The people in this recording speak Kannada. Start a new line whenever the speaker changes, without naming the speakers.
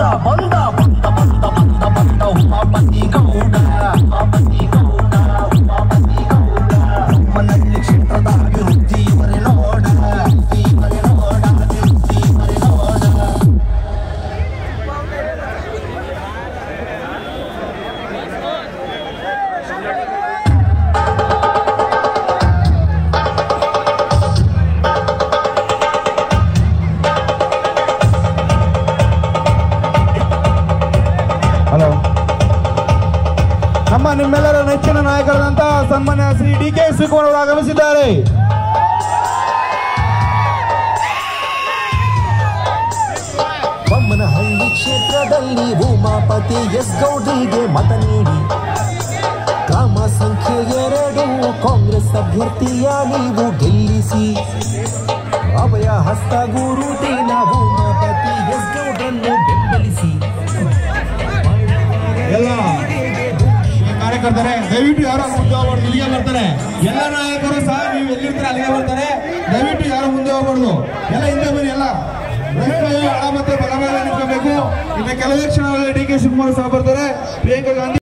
ಬಂದ ಬಂದ ಬಂದ ಬಂದ ಬಂದ ಬಂದ ಉಮಾಪತಿ ಗೌಡ ಉಮಾಪತಿ ಗೌಡ ಉಮಾಪತಿ ಗೌಡ ನಮ್ಮನಲ್ಲಿ ಕ್ಷೇತ್ರದ ಅಭಿವೃದ್ಧಿ ಇವರೇ ನೋಡ ಇವರೇ ನೋಡ ಅಭಿವೃದ್ಧಿ ಇವರೇ ನೋಡ
ಹಲೋ ನಮ್ಮ ನಿಮ್ಮೆಲ್ಲರ ನೆಚ್ಚಿನ ನಾಯಕರಾದಂತಹ ಸನ್ಮಾನ್ಯ ಶ್ರೀ ಡಿ ಕೆ ಶಿವಕುಮಾರ್ ಅವರು ಆಗಮಿಸಿದ್ದಾರೆ
ಬೊಮ್ಮನಹಳ್ಳಿ ಕ್ಷೇತ್ರದಲ್ಲಿ ಉಮಾಪತಿ ಎಸ್ ಗೌಡ್ರಿಗೆ ಮತ ನೀಡಿ ಗ್ರಾಮ ಸಂಖ್ಯೆ ಎರಡು ಕಾಂಗ್ರೆಸ್ ಅಭ್ಯರ್ಥಿಯ ನೀವು ಗೆಲ್ಲಿಸಿ ಅಭಯ ಹಸ್ತ ಗುರುತಿ ನಾವು ಉಮಾಪತಿ ಎಸ್ ಗೌಡ್ರನ್ನು ಬೆಂಬಲಿಸಿ
ಎಲ್ಲ ಕಾರ್ಯಕರ್ತರೆ ದಯವಿಟ್ಟು ಯಾರು ಮುಂದೆ ಹೋಗ್ಬಾರ್ದು ಇಲ್ಲಿಗೆ ಬರ್ತಾರೆ ಎಲ್ಲ ನಾಯಕರು ಸಹ ನೀವು ಎಲ್ಲಿರ್ತಾರೆ ಅಲ್ಲಿಗೆ ಬರ್ತಾರೆ ದಯವಿಟ್ಟು ಯಾರು ಮುಂದೆ ಹೋಗ್ಬಾರ್ದು ಎಲ್ಲ ಹಿಂದೆ ಬನ್ನಿ ಎಲ್ಲ ರಸ್ತೆ ಎಡ ಮತ್ತೆ ಬಲಭಾಗ ನಿಂತ್ಕೋಬೇಕು ಇನ್ನು ಕೆಲವೇ ಕ್ಷಣಗಳಲ್ಲಿ ಡಿ ಕೆ ಶಿವಕುಮಾರ್ ಸಹ ಬರ್ತಾರೆ ಪ್ರಿಯಾಂಕಾ ಗಾಂಧಿ